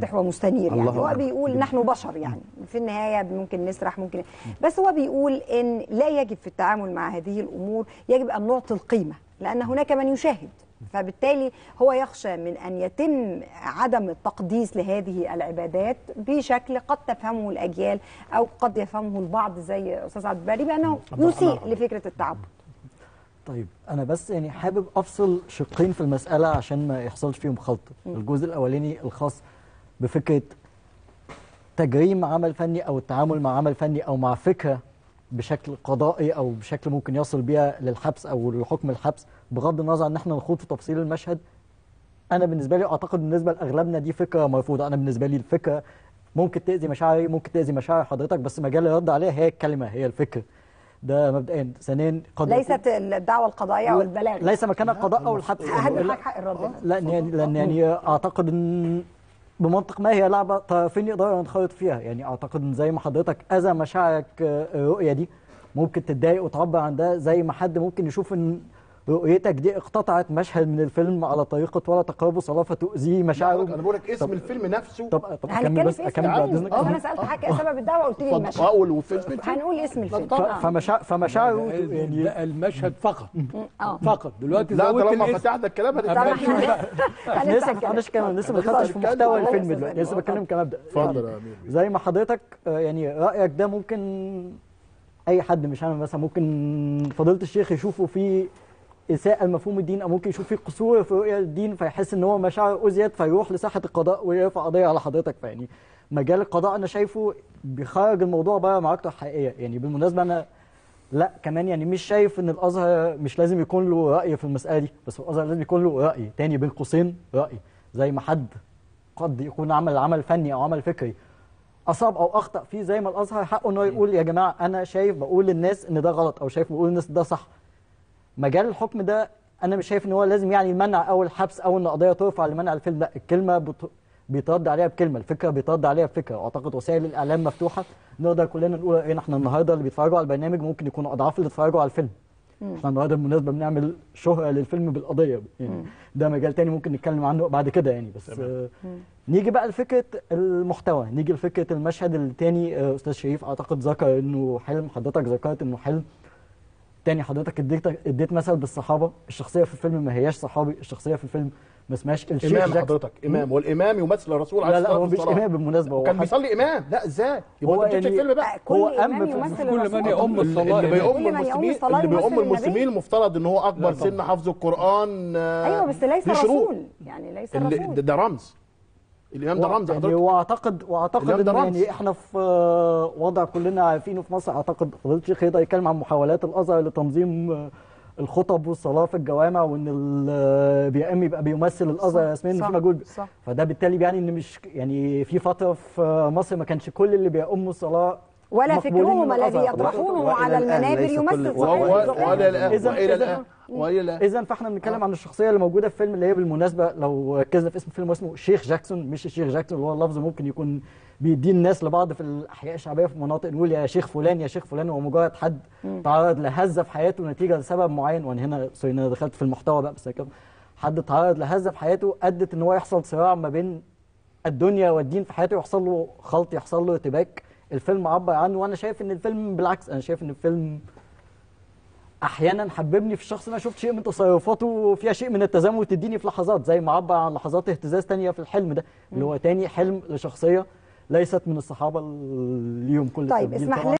فاتح ومستنير يعني الله هو أكبر. بيقول نحن بشر يعني في النهايه ممكن نسرح ممكن بس هو بيقول ان لا يجب في التعامل مع هذه الامور يجب ان نعطي القيمه لان هناك من يشاهد فبالتالي هو يخشى من ان يتم عدم التقديس لهذه العبادات بشكل قد تفهمه الاجيال او قد يفهمه البعض زي استاذ عبد الباري بانه يسيء لفكره التعبد طيب انا بس يعني حابب افصل شقين في المساله عشان ما يحصلش فيهم خلط الجزء الاولاني الخاص بفكره تجريم عمل فني او التعامل مع عمل فني او مع فكره بشكل قضائي او بشكل ممكن يصل بيها للحبس او لحكم الحبس بغض النظر ان احنا نخوض في تفصيل المشهد انا بالنسبه لي اعتقد بالنسبه لاغلبنا دي فكره مرفوضه انا بالنسبه لي الفكره ممكن تاذي مشاعري ممكن تاذي مشاعر حضرتك بس مجال الرد عليها هي الكلمه هي الفكره ده مبدئيا ثانيا قد يكون- ليست الدعوه القضائيه او البلاغ ليس مكان القضاء او الحبس اهم لا- حاجه حق الرد لان يعني لان يعني اعتقد ان بمنطق ما هي لعبه طرفين يقدروا ينخرط فيها يعني اعتقد ان زي ما حضرتك اذى مشاعرك آه، الرؤيه دي ممكن تتضايق وتعبر عن ده زي ما حد ممكن يشوف ان رؤيتك دي اقتطعت مشهد من الفيلم على طريقه ولا تقربوا صلاه فتؤذيه مشاعره انا بقول لك اسم الفيلم نفسه طب طب اكمل هنتكلم بس في اسم اكمل بعد الفيلم اذنك بس انا سالت حضرتك سبب الدعوه قلت لي المشهد اول وفيلم هنقول اسم الفيلم ف- آه. فمشاعر فمشاعره يعني ده المشهد فقط اه فقط دلوقتي لا زودت طالما الاسم فتحنا الكلام طب هنتكلم احنا لسه هنفتح ما كده. كمان لسه ما دخلتش في اتفضل. محتوى اتفضل. الفيلم دلوقتي لسه بتكلم كمبدا اتفضل يا امير زي ما حضرتك آه، يعني رايك ده ممكن اي حد مش انا مثلا ممكن فضيله الشيخ يشوفه في اساءه لمفهوم الدين او ممكن يشوف فيه قصور في رؤيه الدين فيحس ان هو مشاعر ازيد فيروح لساحه القضاء ويرفع قضيه على حضرتك فيعني مجال القضاء انا شايفه بيخرج الموضوع بره معركته الحقيقيه يعني بالمناسبه انا لا كمان يعني مش شايف ان الازهر مش لازم يكون له راي في المساله دي بس الازهر لازم يكون له راي تاني بين قوسين راي زي ما حد قد يكون عمل عمل فني او عمل فكري اصاب او اخطا فيه زي ما الازهر حقه انه يقول يا جماعه انا شايف بقول للناس ان ده غلط او شايف بقول للناس ده صح مجال الحكم ده انا مش شايف ان هو لازم يعني المنع او الحبس او ان قضيه ترفع لمنع الفيلم لا الكلمه بت... بيترد عليها بكلمه الفكره بيترد عليها بفكره واعتقد وسائل الاعلام مفتوحه نقدر كلنا نقول ايه احنا النهارده اللي بيتفرجوا على البرنامج ممكن يكونوا اضعاف اللي اتفرجوا على الفيلم احنا النهارده بالمناسبه بنعمل شهره للفيلم بالقضيه يعني ده مجال تاني ممكن نتكلم عنه بعد كده يعني بس آه نيجي بقى لفكره المحتوى نيجي لفكره المشهد التاني آه استاذ شريف اعتقد ذكر انه حلم حضرتك ذكرت انه حلم تاني حضرتك اديت اديت مثل بالصحابه الشخصيه في الفيلم ما هياش صحابي الشخصيه في الفيلم ما اسمهاش الشيخ امام جاكسون. حضرتك امام والامام يمثل الرسول عليه لا لا الصلاه هو مش والسلام امام بالمناسبه هو كان حد- بيصلي امام لا ازاي يبقى هو انت بتشوف يعني- الفيلم بقى كل هو إمام أم في- يمثل كل من الرسول. يؤم اللي الصلاه اللي بيؤم كل من يؤم المسلمين الصلاة اللي بيؤم يمثل النبي. المسلمين المفترض ان هو اكبر لا طبعا. سن حفظ القران آه، ايوه بس ليس ليه شروط. رسول يعني ليس اللي- رسول ده, ده رمز الامام ده رمز يعني حضرتك واعتقد واعتقد الإمام ده ان رمز. يعني احنا في آه، وضع كلنا عارفينه في مصر اعتقد فضيله الشيخ يقدر يتكلم عن محاولات الازهر لتنظيم آه، الخطب والصلاه في الجوامع وان ال- بيأم يبقى بيمثل الازهر رسميا صح، في مجهود صح. فده بالتالي يعني ان مش يعني في فتره في مصر ما كانش كل اللي بيأموا الصلاه ولا مقبولين فكرهم من الذي الأزهر. يطرحونه وإلى على الآن المنابر ليس كل- يمثل وهو- صحيح وإلى القرآن. الآن إذا- وإلى إذا- الآن وإلى الآن اذا فاحنا بنتكلم عن الشخصيه اللي موجوده في الفيلم اللي هي بالمناسبه لو ركزنا في اسم الفيلم اسمه شيخ جاكسون مش الشيخ جاكسون اللي هو اللفظ ممكن يكون بيديه الناس لبعض في الاحياء الشعبيه في مناطق نقول يا شيخ فلان يا شيخ فلان هو مجرد حد تعرض لهزه في حياته نتيجه لسبب معين وانا هنا سوري إن انا دخلت في المحتوى بقى بس كده حد تعرض لهزه في حياته ادت ان هو يحصل صراع ما بين الدنيا والدين في حياته يحصل له خلط يحصل له ارتباك الفيلم عبر عنه وانا شايف ان الفيلم بالعكس انا شايف ان الفيلم احيانا حببني في الشخص اللي انا شفت شيء من تصرفاته فيها شيء من التزامن تديني في لحظات زي ما عبر عن لحظات اهتزاز تانية في الحلم ده اللي هو تاني حلم لشخصيه ليست من الصحابه اللي ليهم كل طيب التبجيل اسمح طبعاً.